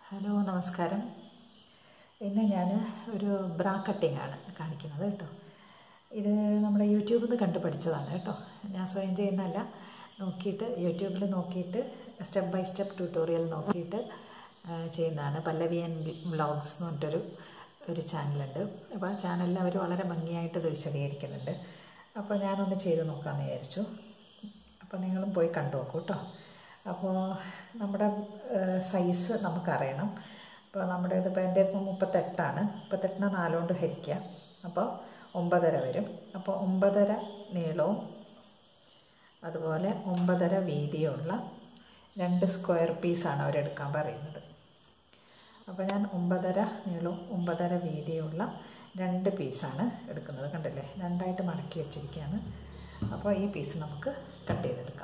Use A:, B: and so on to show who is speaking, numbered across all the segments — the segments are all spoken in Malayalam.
A: ഹലോ നമസ്കാരം ഇന്ന് ഞാൻ ഒരു ബ്രാ കട്ടിംഗ് ആണ് കാണിക്കുന്നത് കേട്ടോ ഇത് നമ്മുടെ യൂട്യൂബിൽ നിന്ന് കണ്ടു പഠിച്ചതാണ് കേട്ടോ ഞാൻ സ്വയം ചെയ്യുന്നതല്ല നോക്കിയിട്ട് യൂട്യൂബിൽ നോക്കിയിട്ട് സ്റ്റെപ്പ് ബൈ സ്റ്റെപ്പ് ട്യൂട്ടോറിയൽ നോക്കിയിട്ട് ആ, ചെയ്യുന്നതാണ് പല്ലവി ആൻഡ് വ്ളോഗ്സ് എന്ന് പറഞ്ഞിട്ടൊരു ഒരു ചാനലുണ്ട് അപ്പോൾ ആ ചാനലിൽ അവർ വളരെ ഭംഗിയായിട്ട് ഇത് വിശദീകരിക്കുന്നുണ്ട് അപ്പോൾ ഞാനൊന്ന് ചെയ്ത് നോക്കാമെന്ന് വിചാരിച്ചു അപ്പോൾ നിങ്ങളും പോയി കണ്ടു നോക്കൂ കേട്ടോ അപ്പോൾ നമ്മുടെ സൈസ് നമുക്കറിയണം അപ്പോൾ നമ്മുടെ ഇതിപ്പോൾ എൻ്റെ ഇപ്പം മുപ്പത്തെട്ടാണ് മുപ്പത്തെട്ടിന് നാലുകൊണ്ട് ഹരിക്കുക അപ്പോൾ ഒമ്പതര വരും അപ്പോൾ ഒമ്പതര നീളവും അതുപോലെ ഒമ്പതര വീതിയുള്ള രണ്ട് സ്ക്വയർ പീസാണ് അവരെടുക്കാൻ പറയുന്നത് അപ്പോൾ ഞാൻ ഒമ്പതര നീളവും ഒമ്പതര വീതിയുള്ള രണ്ട് പീസാണ് എടുക്കുന്നത് കണ്ടില്ലേ രണ്ടായിട്ട് മടക്കി വെച്ചിരിക്കുകയാണ് അപ്പോൾ ഈ പീസ് നമുക്ക് കട്ട് ചെയ്തെടുക്കാം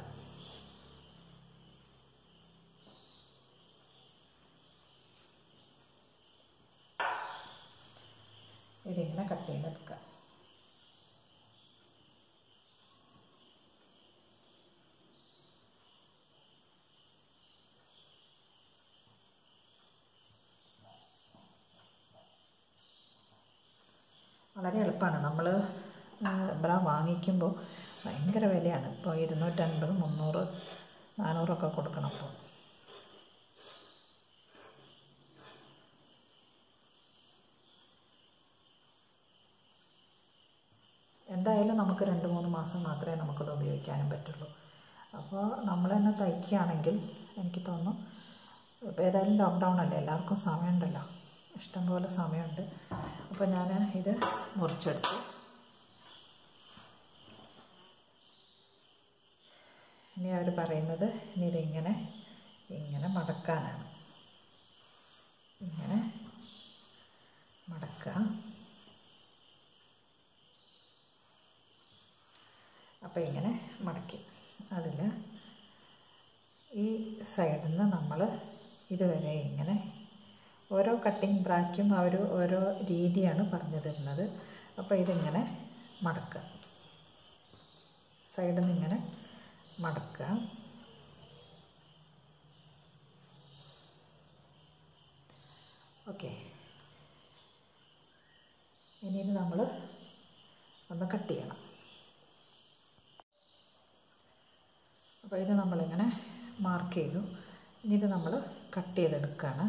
A: ഇതിങ്ങനെ കട്ട് ചെയ്തെടുക്കാം വളരെ എളുപ്പമാണ് നമ്മൾ ബ്ര വാങ്ങിക്കുമ്പോൾ ഭയങ്കര വിലയാണ് ഇപ്പോൾ ഇരുന്നൂറ്റൻപത് മുന്നൂറ് നാനൂറൊക്കെ കൊടുക്കണം അപ്പോൾ എന്തായാലും നമുക്ക് രണ്ട് മൂന്ന് മാസം മാത്രമേ നമുക്കത് ഉപയോഗിക്കാനും പറ്റുള്ളൂ അപ്പോൾ നമ്മൾ തന്നെ തയ്ക്കുകയാണെങ്കിൽ എനിക്ക് തോന്നുന്നു ഇപ്പോൾ ഏതായാലും ലോക്ക്ഡൗൺ അല്ലേ എല്ലാവർക്കും സമയമുണ്ടല്ലോ ഇഷ്ടംപോലെ സമയമുണ്ട് അപ്പോൾ ഞാൻ ഇത് മുറിച്ചെടുത്തു ഇനി അവർ പറയുന്നത് ഇനി ഇതിങ്ങനെ ഇങ്ങനെ മടക്കാനാണ് ഇങ്ങനെ മടക്കുക അപ്പോൾ ഇങ്ങനെ മടക്കി അതിൽ ഈ സൈഡിൽ നിന്ന് നമ്മൾ ഇതുവരെ ഇങ്ങനെ ഓരോ കട്ടിങ് ബ്രാക്കും അവർ ഓരോ രീതിയാണ് പറഞ്ഞു തരുന്നത് അപ്പോൾ ഇതിങ്ങനെ മടക്കുക സൈഡിൽ നിന്ന് ഇങ്ങനെ മടക്കുക ഓക്കെ ഇനി ഇത് നമ്മൾ ഒന്ന് കട്ട് ചെയ്യണം അപ്പോൾ ഇത് നമ്മളിങ്ങനെ മാർക്ക് ചെയ്തു ഇനി ഇത് നമ്മൾ കട്ട് ചെയ്തെടുക്കുകയാണ്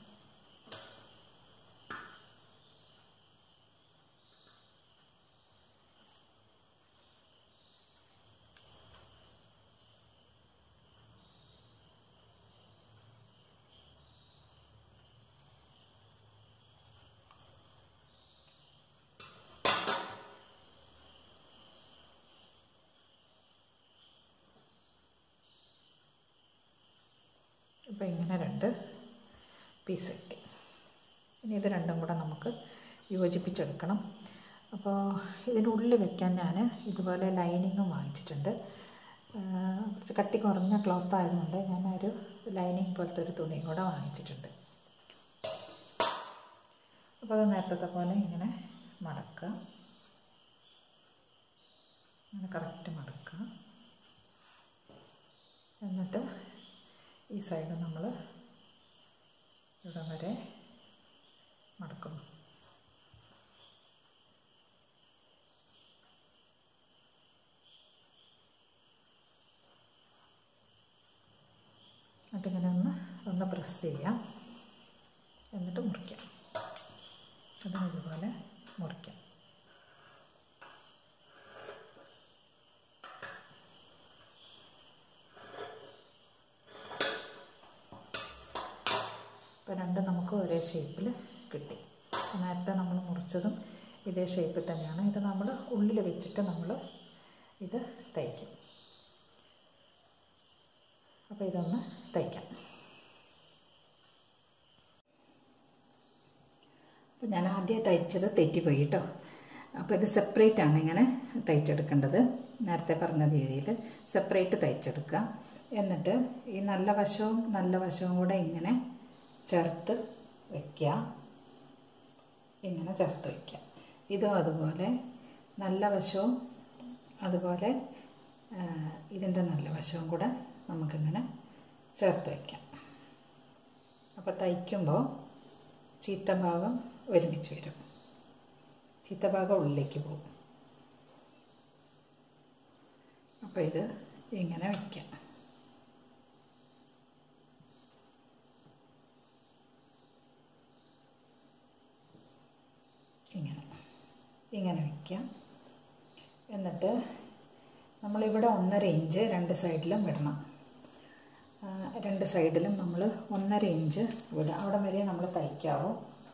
A: ഇപ്പോൾ ഇങ്ങനെ രണ്ട് പീസ് കിട്ടി ഇനി ഇത് രണ്ടും കൂടെ നമുക്ക് യോജിപ്പിച്ചെടുക്കണം അപ്പോൾ ഇതിനുള്ളിൽ വെക്കാൻ ഞാൻ ഇതുപോലെ ലൈനിങ്ങും വാങ്ങിച്ചിട്ടുണ്ട് കുറച്ച് കട്ടി കുറഞ്ഞ ക്ലോത്ത് ആയതുകൊണ്ട് ഞാൻ ഒരു ലൈനിങ് പോലത്തെ ഒരു തുണിയും കൂടെ വാങ്ങിച്ചിട്ടുണ്ട് അപ്പോൾ അത് നേരത്തെ പോലെ ഇങ്ങനെ മടക്കുക ഇങ്ങനെ കറക്റ്റ് മടക്കുക എന്നിട്ട് ഈ സൈഡ് നമ്മൾ ഇവിടെ വരെ മടക്കുന്നു എന്നിട്ട് ഇങ്ങനെ ഒന്ന് ഒന്ന് പ്രസ് ചെയ്യാം എന്നിട്ട് മുറിക്കാം അതും ഇതുപോലെ മുറിക്കാം ഇപ്പോൾ രണ്ടും നമുക്ക് ഒരേ ഷേപ്പിൽ കിട്ടി നേരത്തെ നമ്മൾ മുറിച്ചതും ഇതേ ഷേപ്പിൽ തന്നെയാണ് ഇത് നമ്മൾ ഉള്ളിൽ വെച്ചിട്ട് നമ്മൾ ഇത് തയ്ക്കും അപ്പോൾ ഇതൊന്ന് തയ്ക്കാം അപ്പോൾ ഞാൻ ആദ്യം തയ്ച്ചത് തെറ്റിപ്പോയി കേട്ടോ അപ്പോൾ ഇത് സെപ്പറേറ്റ് ആണ് ഇങ്ങനെ തയ്ച്ചെടുക്കേണ്ടത് നേരത്തെ പറഞ്ഞ രീതിയിൽ സെപ്പറേറ്റ് തയ്ച്ചെടുക്കുക എന്നിട്ട് ഈ നല്ല വശവും നല്ല വശവും കൂടെ ഇങ്ങനെ ചേർത്ത് വയ്ക്കുക ഇങ്ങനെ ചേർത്ത് വയ്ക്കുക ഇതും അതുപോലെ നല്ല വശവും അതുപോലെ ഇതിൻ്റെ നല്ല വശവും കൂടെ നമുക്കിങ്ങനെ ചേർത്ത് വയ്ക്കാം അപ്പോൾ തയ്ക്കുമ്പോൾ ചീത്ത ഭാഗം ഒരുമിച്ച് വരും ചീത്ത ഭാഗം ഉള്ളിലേക്ക് പോകും അപ്പോൾ ഇത് ഇങ്ങനെ വയ്ക്കാം ഇങ്ങനെ ഇങ്ങനെ വയ്ക്കാം എന്നിട്ട് നമ്മളിവിടെ ഒന്നര ഇഞ്ച് രണ്ട് സൈഡിലും വിടണം ആ, രണ്ട് സൈഡിലും നമ്മൾ ഒന്നര ഇഞ്ച് വിടുക അവിടെ വരെ നമ്മൾ തയ്ക്കാവൂ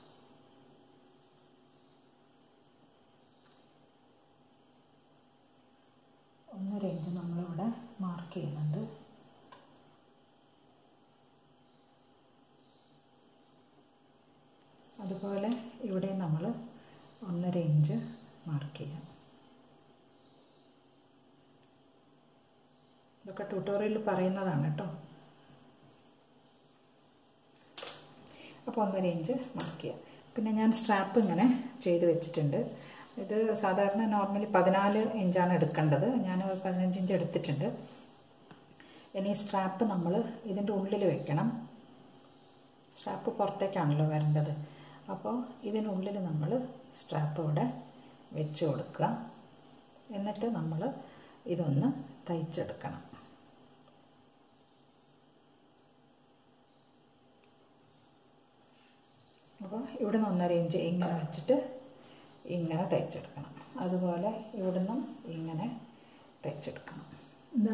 A: ഒന്നര ഇഞ്ച് നമ്മളിവിടെ മാർക്ക് ചെയ്യുന്നുണ്ട് അതുപോലെ ഇവിടെ നമ്മൾ ഒന്നര ഇഞ്ച് മാർക്ക് ചെയ്യാം ഇതൊക്കെ ട്യൂട്ടോറിയലിൽ പറയുന്നതാണ് കേട്ടോ അപ്പോൾ ഒന്നര ഇഞ്ച് മാർക്ക് ചെയ്യാം പിന്നെ ഞാൻ സ്ട്രാപ്പ് ഇങ്ങനെ ചെയ്ത് വെച്ചിട്ടുണ്ട് ഇത് സാധാരണ നോർമലി പതിനാല് ഇഞ്ചാണ് എടുക്കേണ്ടത് ഞാൻ പതിനഞ്ച് ഇഞ്ച് എടുത്തിട്ടുണ്ട് ഇനി സ്ട്രാപ്പ് നമ്മൾ ഇതിൻ്റെ ഉള്ളിൽ വെക്കണം സ്ട്രാപ്പ് പുറത്തേക്കാണല്ലോ വരേണ്ടത് അപ്പോൾ ഇതിനുള്ളിൽ നമ്മൾ സ്ട്രാപ്പ് ഇവിടെ വെച്ച് കൊടുക്കുക എന്നിട്ട് നമ്മൾ ഇതൊന്ന് തയ്ച്ചെടുക്കണം അപ്പോൾ ഇവിടുന്ന് ഒന്നര ഇഞ്ച് ഇങ്ങനെ വെച്ചിട്ട് ഇങ്ങനെ തയ്ച്ചെടുക്കണം അതുപോലെ ഇവിടുന്നും ഇങ്ങനെ തയ്ച്ചെടുക്കണം എന്താ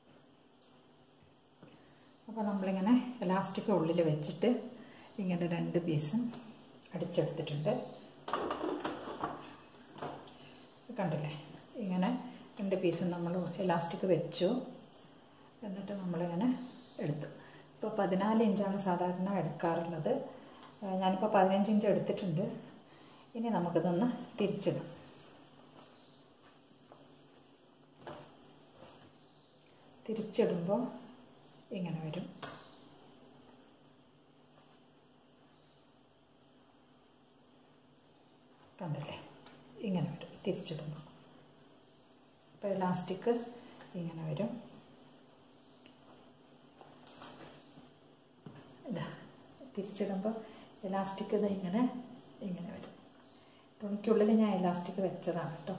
A: അപ്പോൾ നമ്മളിങ്ങനെ എലാസ്റ്റിക് ഉള്ളിൽ വെച്ചിട്ട് ഇങ്ങനെ രണ്ട് പീസും അടിച്ചെടുത്തിട്ടുണ്ട് കണ്ടില്ലേ ഇങ്ങനെ രണ്ട് പീസും നമ്മൾ എലാസ്റ്റിക് വെച്ചു എന്നിട്ട് നമ്മളിങ്ങനെ എടുത്തു ഇപ്പോൾ പതിനാല് ഇഞ്ചാണ് സാധാരണ എടുക്കാറുള്ളത് ഏഹ് ഞാനിപ്പോൾ പതിനഞ്ച് ഇഞ്ച് എടുത്തിട്ടുണ്ട് ഇനി നമുക്കിതൊന്ന് തിരിച്ചിടാം തിരിച്ചിടുമ്പോൾ ഇങ്ങനെ വരും കണ്ടില്ലേ ഇങ്ങനെ വരും തിരിച്ചിടുമ്പോൾ അപ്പോൾ എലാസ്റ്റിക് ഇങ്ങനെ വരും ഇതാ തിരിച്ചിടുമ്പോൾ എലാസ്റ്റിക് ഇത് ഇങ്ങനെ ഇങ്ങനെ വരും തുണിക്കുള്ളിൽ ഞാൻ എലാസ്റ്റിക് വെച്ചതാണ് കേട്ടോ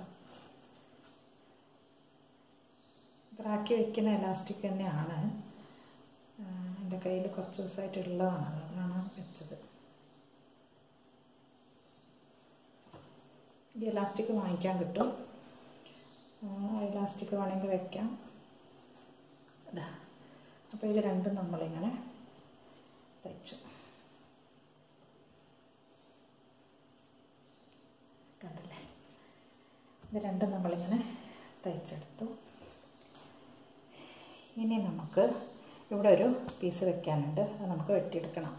A: ബ്രാക്കി വെക്കുന്ന എലാസ്റ്റിക് തന്നെയാണ് ആ, എൻ്റെ കയ്യിൽ കുറച്ച് ദിവസമായിട്ടുള്ളതാണ് അതുകൊണ്ടാണ് വെച്ചത് ഈ എലാസ്റ്റിക് വാങ്ങിക്കാൻ കിട്ടും എലാസ്റ്റിക് വേണമെങ്കിൽ വെക്കാം ഇതാ അപ്പോൾ ഇത് രണ്ടും നമ്മളിങ്ങനെ തയ്ച്ചു കണ്ടില്ലേ ഇത് രണ്ടും നമ്മളിങ്ങനെ തയ്ച്ചെടുത്തു ഇനി നമുക്ക് ഇവിടെ ഒരു പീസ് വെക്കാനുണ്ട് അത് നമുക്ക് വെട്ടിയെടുക്കണം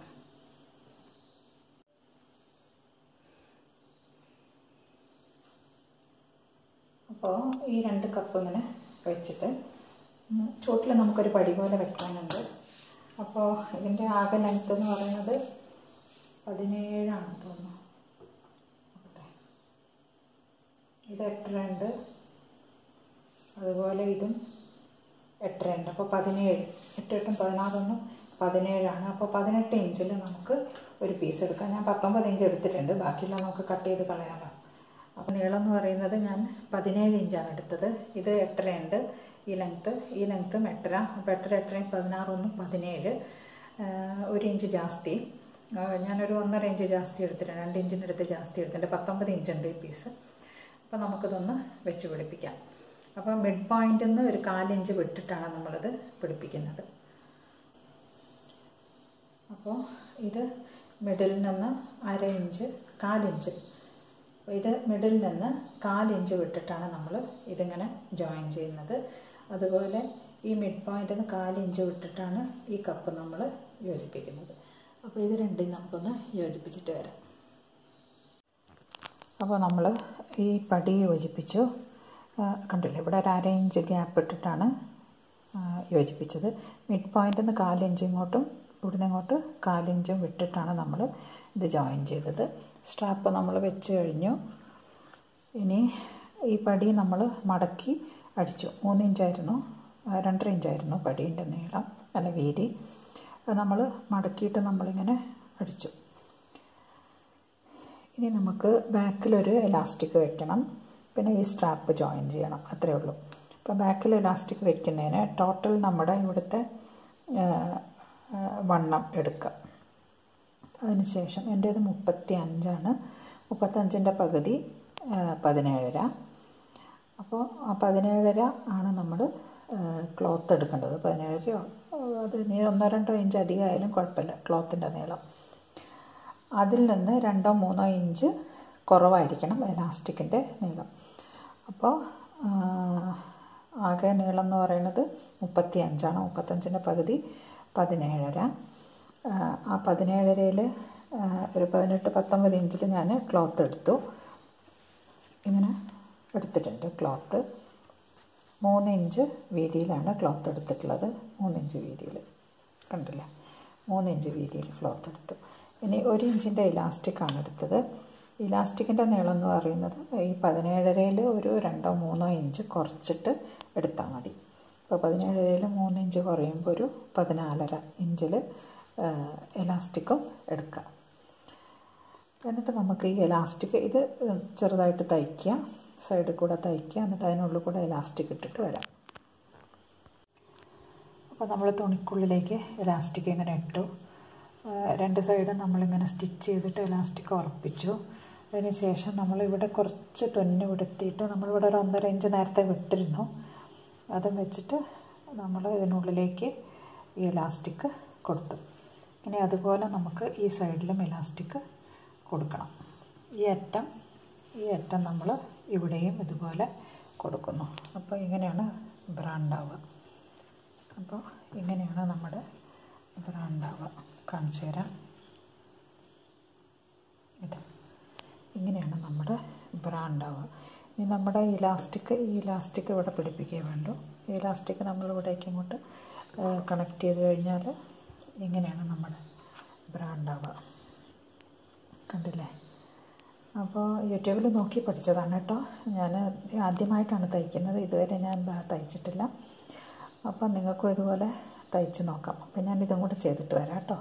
A: അപ്പോൾ ഈ രണ്ട് കപ്പ് ഇങ്ങനെ വെച്ചിട്ട് ചുവട്ടിൽ നമുക്കൊരു പടി പോലെ വെക്കാനുണ്ട് അപ്പോൾ ഇതിൻ്റെ ആകെ ലെങ്ത് എന്ന് പറയുന്നത് പതിനേഴാണ് തോന്നുന്നു നോക്കട്ടെ. ഇത് എട്ടരയുണ്ട് അതുപോലെ ഇതും എട്ടരയുണ്ട് അപ്പോൾ പതിനേഴ് എട്ട് എട്ടും പതിനാറൊന്നും പതിനേഴാണ് അപ്പോൾ പതിനെട്ട് ഇഞ്ചിൽ നമുക്ക് ഒരു പീസ് എടുക്കാം ഞാൻ പത്തൊമ്പത് ഇഞ്ച് എടുത്തിട്ടുണ്ട് ബാക്കിയുള്ള നമുക്ക് കട്ട് ചെയ്ത് കളയാമല്ലോ അപ്പോൾ നീളം എന്ന് പറയുന്നത് ഞാൻ പതിനേഴ് ഇഞ്ചാണ് എടുത്തത് ഇത് എട്ടരയുണ്ട് ഈ ലെങ്ത്ത് ഈ ലെങ്ത്തും എട്ടര അപ്പോൾ എട്ടര എട്ടരയും പതിനാറൊന്നും പതിനേഴ് ആഹ് ഒരു ഇഞ്ച് ജാസ്തി ആഹ് ഞാനൊരു ഒന്നര ഇഞ്ച് ജാസ്തി എടുത്തിട്ടുണ്ട് രണ്ട് ഇഞ്ചിൻ്റെ അടുത്ത് ജാസ്തി എടുത്തിട്ടുണ്ട് പത്തൊമ്പത് ഇഞ്ചുണ്ട് ഈ പീസ് അപ്പോൾ നമുക്കിതൊന്ന് വെച്ച് പിടിപ്പിക്കാം അപ്പോൾ മിഡ് പോയിന്റിൽ നിന്ന് ഒരു കാലിഞ്ച് വിട്ടിട്ടാണ് നമ്മളിത് പിടിപ്പിക്കുന്നത് അപ്പോൾ ഇത് മിഡിൽ നിന്ന് അര ഇഞ്ച് കാലിഞ്ച് അപ്പോൾ ഇത് മിഡിൽ നിന്ന് കാലിഞ്ച് വിട്ടിട്ടാണ് നമ്മൾ ഇതിങ്ങനെ ജോയിൻ ചെയ്യുന്നത് അതുപോലെ ഈ മിഡ് പോയിന്റിൽ നിന്ന് കാലിഞ്ച് വിട്ടിട്ടാണ് ഈ കപ്പ് നമ്മൾ യോജിപ്പിക്കുന്നത് അപ്പോൾ ഇത് രണ്ടും നമുക്കൊന്ന് യോജിപ്പിച്ചിട്ട് വരാം അപ്പോൾ നമ്മൾ ഈ പടി യോജിപ്പിച്ചു ആ, കണ്ടില്ലേ ഇവിടെ ഒരു അര ഇഞ്ച് ഗ്യാപ്പ് ഇട്ടിട്ടാണ് ആ, യോജിപ്പിച്ചത് മിഡ് പോയിന്റിൽ നിന്ന് കാലിഞ്ച് ഇങ്ങോട്ടും ഇവിടുന്ന് ഇങ്ങോട്ട് കാലിഞ്ചും വിട്ടിട്ടാണ് നമ്മൾ ഇത് ജോയിൻ ചെയ്തത് സ്ട്രാപ്പ് നമ്മൾ വെച്ച് കഴിഞ്ഞു ഇനി ഈ പടി നമ്മൾ മടക്കി അടിച്ചു മൂന്ന് ഇഞ്ചായിരുന്നു ആ, രണ്ടര ഇഞ്ചായിരുന്നു പടീൻ്റെ നീളം അല്ല വീതി നമ്മൾ മടക്കിയിട്ട് നമ്മളിങ്ങനെ അടിച്ചു ഇനി നമുക്ക് ബാക്കിലൊരു എലാസ്റ്റിക് വെക്കണം പിന്നെ ഈ സ്ട്രാപ്പ് ജോയിൻ ചെയ്യണം അത്രയേ ഉള്ളൂ അപ്പോൾ ബാക്കിൽ എലാസ്റ്റിക് വെക്കുന്നതിന് ടോട്ടൽ നമ്മുടെ ഇവിടുത്തെ വണ്ണം എടുക്കുക അതിനുശേഷം എൻ്റേത് മുപ്പത്തി അഞ്ചാണ് മുപ്പത്തഞ്ചിൻ്റെ പകുതി പതിനേഴര അപ്പോൾ ആ പതിനേഴര ആണ് നമ്മൾ ക്ലോത്ത് എടുക്കേണ്ടത് പതിനേഴരയോ അത് നീ ഒന്നോ രണ്ടോ ഇഞ്ച് അധികമായാലും കുഴപ്പമില്ല ക്ലോത്തിൻ്റെ നീളം അതിൽ നിന്ന് രണ്ടോ മൂന്നോ ഇഞ്ച് കുറവായിരിക്കണം എലാസ്റ്റിക്കിൻ്റെ നീളം അപ്പോൾ ആകെ നീളം എന്ന് പറയുന്നത് മുപ്പത്തി അഞ്ചാണ് മുപ്പത്തഞ്ചിൻ്റെ പകുതി പതിനേഴര ആ പതിനേഴരയിൽ ഒരു പതിനെട്ട് പത്തൊമ്പത് ഇഞ്ചിൽ ഞാൻ ക്ലോത്ത് എടുത്തു ഇങ്ങനെ എടുത്തിട്ടുണ്ട് ക്ലോത്ത് മൂന്ന് ഇഞ്ച് വീതിയിലാണ് ക്ലോത്ത് എടുത്തിട്ടുള്ളത് മൂന്ന് ഇഞ്ച് വീതിയിൽ കണ്ടില്ലേ മൂന്ന് ഇഞ്ച് വീതിയിൽ ക്ലോത്ത് എടുത്തു ഇനി ഒരു ഇഞ്ചിൻ്റെ ഇലാസ്റ്റിക്കാണ് എടുത്തത് ഇലാസ്റ്റിക്കിൻ്റെ നീളം എന്ന് പറയുന്നത് ഈ പതിനേഴരയിൽ ഒരു രണ്ടോ മൂന്നോ ഇഞ്ച് കുറച്ചിട്ട് എടുത്താൽ മതി ഇപ്പോൾ പതിനേഴരയിൽ മൂന്ന് ഇഞ്ച് കുറയുമ്പോൾ ഒരു പതിനാലര ഇഞ്ചിൽ എലാസ്റ്റിക്കും എടുക്കാം എന്നിട്ട് നമുക്ക് ഈ എലാസ്റ്റിക് ഇത് ചെറുതായിട്ട് തയ്ക്കുക സൈഡിൽ കൂടെ തയ്ക്കുക എന്നിട്ട് അതിനുള്ളിൽ കൂടെ എലാസ്റ്റിക് ഇട്ടിട്ട് വരാം അപ്പോൾ നമ്മൾ തുണിക്കുള്ളിലേക്ക് എലാസ്റ്റിക് ഇങ്ങനെ ഇട്ടു രണ്ട് സൈഡും നമ്മളിങ്ങനെ സ്റ്റിച്ച് ചെയ്തിട്ട് എലാസ്റ്റിക് ഉറപ്പിച്ചു അതിന് ശേഷം നമ്മളിവിടെ കുറച്ച് തുന്നി വിടുത്തിയിട്ട് നമ്മളിവിടെ ഒരു ഒന്നര ഇഞ്ച് നേരത്തെ വിട്ടിരുന്നു അതും വെച്ചിട്ട് നമ്മൾ ഇതിനുള്ളിലേക്ക് ഈ എലാസ്റ്റിക് കൊടുത്തു ഇനി അതുപോലെ നമുക്ക് ഈ സൈഡിലും എലാസ്റ്റിക് കൊടുക്കണം ഈ അറ്റം ഈ അറ്റം നമ്മൾ ഇവിടെയും ഇതുപോലെ കൊടുക്കുന്നു അപ്പോൾ ഇങ്ങനെയാണ് ബ്രാ ഉണ്ടാവുക അപ്പോൾ ഇങ്ങനെയാണ് നമ്മുടെ ബ്രാ ഉണ്ടാവുക കാണിച്ചു തരാം ഇത് ഇങ്ങനെയാണ് നമ്മുടെ ബ്രാ ഉണ്ടാവുക ഇനി നമ്മുടെ ഇലാസ്റ്റിക് ഈ ഇലാസ്റ്റിക് ഇവിടെ പിടിപ്പിക്കുക വേണ്ടു ഈ ഇലാസ്റ്റിക് നമ്മൾ ഇവിടേക്ക് ഇങ്ങോട്ട് കണക്ട് ചെയ്ത് കഴിഞ്ഞാൽ ഇങ്ങനെയാണ് നമ്മുടെ ബ്രാ ഉണ്ടാവുക കണ്ടില്ലേ അപ്പോൾ യൂട്യൂബിൽ നോക്കി പഠിച്ചതാണ് കേട്ടോ ഞാൻ ആദ്യമായിട്ടാണ് തയ്ക്കുന്നത് ഇതുവരെ ഞാൻ തയ്ച്ചിട്ടില്ല അപ്പോൾ നിങ്ങൾക്കും ഇതുപോലെ തയ്ച്ച് നോക്കാം അപ്പോൾ ഞാൻ ഇതും കൂടെ ചെയ്തിട്ട് വരാം കേട്ടോ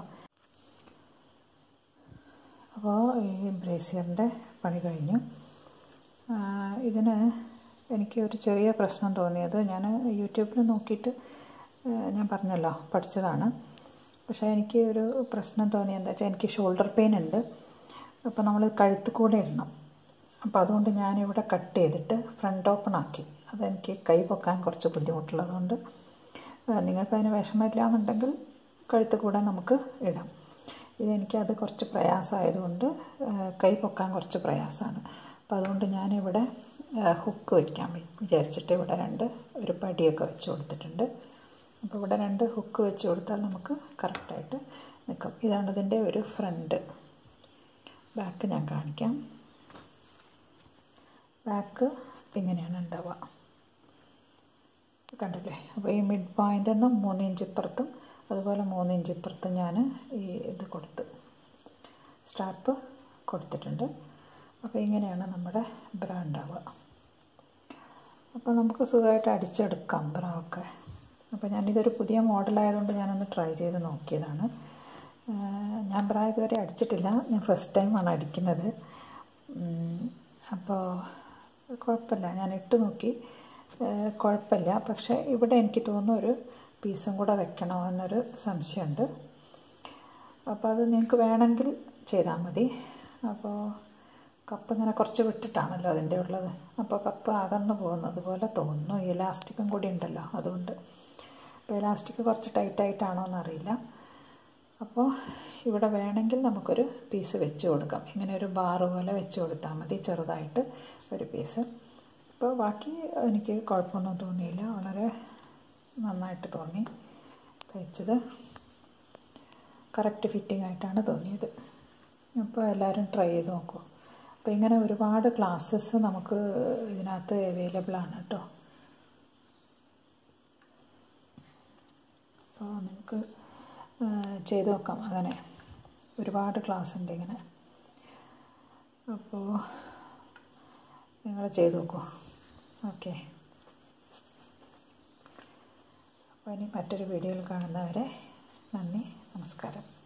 A: അപ്പോൾ ഈ ബ്രേസിയറിൻ്റെ പണി കഴിഞ്ഞു ഇതിന് എനിക്ക് ഒരു ചെറിയ പ്രശ്നം തോന്നിയത് ഞാൻ യൂട്യൂബിൽ നോക്കിയിട്ട് ഞാൻ പറഞ്ഞല്ലോ പഠിച്ചതാണ് പക്ഷേ എനിക്ക് ഒരു പ്രശ്നം തോന്നിയത് എന്താ വെച്ചാൽ എനിക്ക് ഷോൾഡർ പെയിൻ ഉണ്ട് അപ്പോൾ നമ്മൾ കഴുത്ത് കൂടെ ഇടണം അപ്പോൾ അതുകൊണ്ട് ഞാനിവിടെ കട്ട് ചെയ്തിട്ട് ഫ്രണ്ട് ഓപ്പൺ ആക്കി അതെനിക്ക് കൈ പൊക്കാൻ കുറച്ച് ബുദ്ധിമുട്ടുള്ളതുകൊണ്ട് നിങ്ങൾക്ക് അതിന് വിഷമമില്ല എന്നുണ്ടെങ്കിൽ കഴുത്ത് കൂടെ നമുക്ക് ഇടാം ഇതെനിക്കത് കുറച്ച് പ്രയാസമായതുകൊണ്ട് കൈ പൊക്കാൻ കുറച്ച് പ്രയാസമാണ് അപ്പോൾ അതുകൊണ്ട് ഞാനിവിടെ ഹുക്ക് വയ്ക്കാൻ വിചാരിച്ചിട്ട് ഇവിടെ രണ്ട് ഒരു പടിയൊക്കെ വെച്ച് കൊടുത്തിട്ടുണ്ട് അപ്പോൾ ഇവിടെ രണ്ട് ഹുക്ക് വെച്ച് കൊടുത്താൽ നമുക്ക് കറക്റ്റായിട്ട് നിൽക്കും ഇതാണ് ഇതിൻ്റെ ഒരു ഫ്രണ്ട് ബാക്ക് ഞാൻ കാണിക്കാം ബാക്ക് ഇങ്ങനെയാണ് ഉണ്ടാവുക കണ്ടില്ലേ അപ്പോൾ ഈ മിഡ് പോയിൻ്റിൽ നിന്ന് മൂന്ന് ഇഞ്ച് ഇപ്പുറത്തും അതുപോലെ മൂന്ന് ഇഞ്ച് ഇപ്പുറത്തും ഞാൻ ഈ ഇത് കൊടുത്ത് സ്ട്രാപ്പ് കൊടുത്തിട്ടുണ്ട് അപ്പോൾ ഇങ്ങനെയാണ് നമ്മുടെ ബ്രാ ഉണ്ടാവുക അപ്പോൾ നമുക്ക് സുഖമായിട്ട് അടിച്ചെടുക്കാം ബ്രാ ഒക്കെ അപ്പോൾ ഞാനിതൊരു പുതിയ മോഡലായതുകൊണ്ട് ഞാനൊന്ന് ട്രൈ ചെയ്ത് നോക്കിയതാണ് ഞാൻ ബ്രാ ഇതുവരെ അടിച്ചിട്ടില്ല ഞാൻ ഫസ്റ്റ് ടൈമാണ് അടിക്കുന്നത് അപ്പോൾ കുഴപ്പമില്ല ഞാൻ ഇട്ട് നോക്കി കുഴപ്പമില്ല പക്ഷേ ഇവിടെ എനിക്ക് തോന്നുന്നു ഒരു പീസും കൂടെ വെക്കണോ എന്നൊരു സംശയമുണ്ട് അപ്പോൾ അത് നിങ്ങൾക്ക് വേണമെങ്കിൽ ചെയ്താൽ മതി അപ്പോൾ കപ്പ് ഇങ്ങനെ കുറച്ച് വിട്ടിട്ടാണല്ലോ അതിൻ്റെ ഉള്ളത് അപ്പോൾ കപ്പ് അകന്നു പോകുന്നത് പോലെ തോന്നുന്നു ഇലാസ്റ്റിക്കും കൂടി ഉണ്ടല്ലോ അതുകൊണ്ട് അപ്പോൾ ഇലാസ്റ്റിക് കുറച്ച് ടൈറ്റായിട്ടാണോ എന്നറിയില്ല അപ്പോൾ ഇവിടെ വേണമെങ്കിൽ നമുക്കൊരു പീസ് വെച്ച് കൊടുക്കാം ഇങ്ങനെ ഒരു ബാറ് പോലെ വെച്ച് കൊടുത്താൽ മതി ചെറുതായിട്ട് ഒരു പീസ് അപ്പോൾ ബാക്കി എനിക്ക് കുഴപ്പമൊന്നും തോന്നിയില്ല വളരെ നന്നായിട്ട് തോന്നി തയ്ച്ചത് കറക്റ്റ് ഫിറ്റിംഗ് ആയിട്ടാണ് തോന്നിയത് അപ്പോൾ എല്ലാവരും ട്രൈ ചെയ്ത് നോക്കൂ അപ്പോൾ ഇങ്ങനെ ഒരുപാട് ക്ലാസ്സസ് നമുക്ക് ഇതിനകത്ത് അവൈലബിൾ ആണ് കേട്ടോ അപ്പോൾ നിങ്ങൾക്ക് ചെയ്ത് നോക്കാം അങ്ങനെ ഒരുപാട് ക്ലാസ് ഉണ്ട് ഇങ്ങനെ അപ്പോൾ നിങ്ങൾ ചെയ്ത് നോക്കൂ ഓക്കെ അപ്പോൾ ഇനി മറ്റൊരു വീഡിയോയിൽ കാണുന്നവരെ നന്ദി നമസ്കാരം